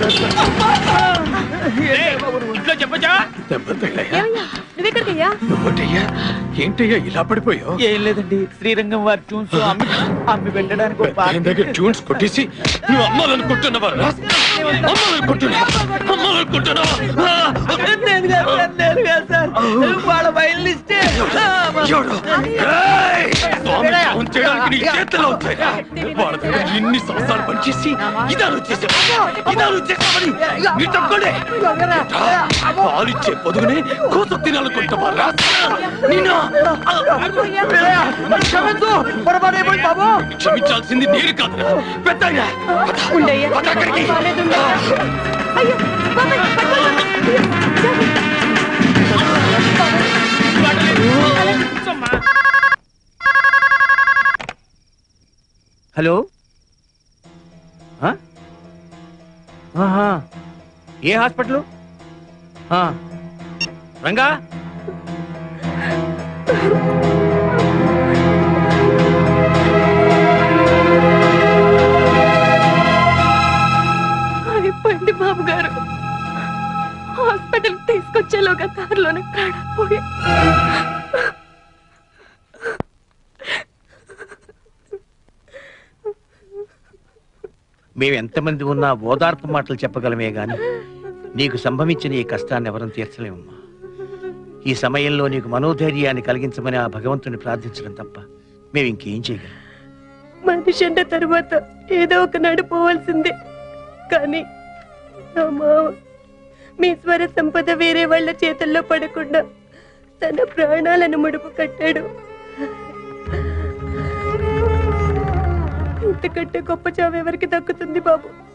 ఇంట్లో చెప్పచ్చా దెబ్బతయ్యా ఏమయ్యా నువ్వెక్కడికయ్యా నువ్వటయ్యా ఏంటయ్యా ఇలా పడిపోయావు ఏం లేదండి శ్రీరంగం వారి ట్యూన్స్ అమ్మి అమ్మి పెట్టడానికి ఒక పాట ఆయన దగ్గర ట్యూన్స్ కొట్టేసి నువ్వు అమ్మాలనుకుంటున్నావా అమ్మాలనుకుంటున్నావా అమ్మాలనుకుంటున్నావా నేను కాదు సార్, నేను కాదు సార్. వాళ్ళ బయలు ఇస్తే ఎవడు? ఏయ్! స్వామి ఫోన్ చేయడానికి నీ చేతిలో ఉంటాయా? వాళ్ళ దగ్గర ఇన్ని సంవత్సరాలు పనిచేసి ఇదాలు చేసావు ఇదాలు చేసావని మీరు తప్పుకోండి పాలిచ్చే పొదుగునే కోసు తినాలనుకుంటావా నిన్ను క్షమించు పొరపాటు అయిపోయింది బాబు క్షమించాల్సింది నేను కాదురా పెద్ద ఉండయ్యా అక్కడికి బాలేదు, ఉండయ్యా. అయ్యో బాబాయ్, పట్టుకో బాబాయ్. అయ్యో, జాగ్రత్త. హలో ఆ? ఆహా. ఏ హాస్పిటల్ ఆ. రంగా అయిపోయింది బాబు గారు హాస్పిటల్ తీసుకొచ్చేలోగా కారులోనే ప్రాణం పోయి మేము ఎంతమంది ఉన్నా ఓదార్పు మాటలు చెప్పగలమే గాని నీకు సంభవించిన ఈ కష్టాన్ని ఎవరం తీర్చలేమమ్మా ఈ సమయంలో నీకు మనోధైర్యాన్ని కలిగించమని ఆ భగవంతుని ప్రార్థించడం తప్ప మేము ఇంకేం చేయగలం మనిషి అన్న తర్వాత ఏదో ఒక నడిపోవాల్సిందే కానీ నా మావ మీ స్వర సంపద వేరే వాళ్ళ చేతుల్లో పడకుండా తన ప్రాణాలను ముడుపు కట్టాడు ఇంతకంటే గొప్ప చావు ఎవరికి దక్కుతుంది బాబు